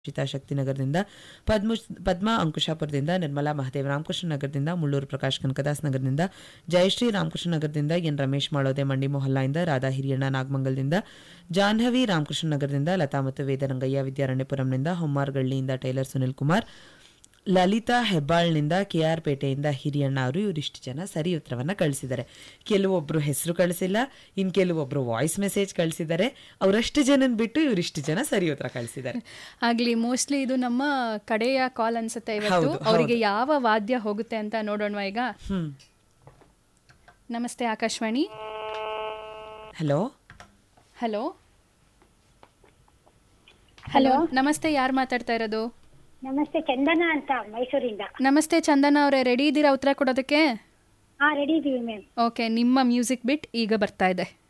ಶಿತಾ ಶಕ್ತಿನಗರದಿಂದ ಪದ್ಮ ಪದ್ಮಾ ಅಂಕುಶಾಪುರದಿಂದ ನಿರ್ಮಲಾ ಮಹದೇವ್ ರಾಮಕೃಷ್ಣ ನಗರದಿಂದ ಮುಳ್ಳೂರು ಪ್ರಕಾಶ್ ಕನಕದಾಸ್ ನಗರದಿಂದ ಜಯಶ್ರೀ ರಾಮಕೃಷ್ಣ ನಗರದಿಂದ ಎನ್ ರಮೇಶ್ ಮಾಳೋದೆ ಮಂಡಿ ಮೊಹಲ್ಲಾಯಿಂದ ರಾಧಾ ಹಿರಿಯಣ್ಣ ನಾಗಮಂಗಲದಿಂದ ಜಾಹ್ನವಿ ರಾಮಕೃಷ್ಣ ನಗರದಿಂದ ಲತಾ ಮತ್ತು ವೇದರಂಗಯ್ಯ ವಿದ್ಯಾರಣ್ಯಪುರಂನಿಂದ ಹೊಮ್ಮಾರ್ಗಳ್ಳಿಯಿಂದ ಟೈಲರ್ ಸುನಿಲ್ ಕುಮಾರ್ ಲಲಿತಾ ಹೆಬ್ಬಾಳ್ನಿಂದ ಕೆ ಆರ್ ಪೇಟೆಯಿಂದ ಹಿರಿಯಣ್ಣ ಅವರು ಇವರಿಷ್ಟು ಜನ ಸರಿ ಉತ್ತರವನ್ನ ಕಳಿಸಿದ್ದಾರೆ ಕೆಲವೊಬ್ರು ಹೆಸರು ಕಳಿಸಿಲ್ಲ ಇನ್ ಕೆಲವೊಬ್ರು ವಾಯ್ಸ್ ಮೆಸೇಜ್ ಕಳಿಸಿದ್ದಾರೆ ಅವರಷ್ಟು ಜನನ್ ಬಿಟ್ಟು ಇವರಿಷ್ಟು ಜನ ಸರಿ ಉತ್ತರ ಕಳಿಸಿದ್ದಾರೆ ಆಗ್ಲಿ ಮೋಸ್ಟ್ಲಿ ಇದು ನಮ್ಮ ಕಡೆಯ ಕಾಲ್ ಅನ್ಸುತ್ತೆ ಇವತ್ತು ಹೌದು, ಅವರಿಗೆ ಯಾವ ವಾದ್ಯ ಹೋಗುತ್ತೆ ಅಂತ ನೋಡೋಣ ಈಗ ಹ್ಮ್ ನಮಸ್ತೆ ಆಕಾಶವಾಣಿ ಹಲೋ ಹಲೋ ಹಲೋ ನಮಸ್ತೆ ಯಾರು ಮಾತಾಡ್ತಾ ಇರೋದು ನಮಸ್ತೆ ಚಂದನ ಅಂತ ಮೈಸೂರಿಂದ ನಮಸ್ತೆ ಚಂದನ ಅವರೇ ರೆಡಿ ಇದ್ದೀರಾ ಉತ್ತರ ಕೊಡೋದಕ್ಕೆ ಹಾ ರೆಡಿ ಇದೀವಿ ಮ್ಯಾಮ್ ಓಕೆ ನಿಮ್ಮ ಮ್ಯೂಸಿಕ್ ಬಿಟ್ ಈಗ ಬರ್ತಾ ಇದೆ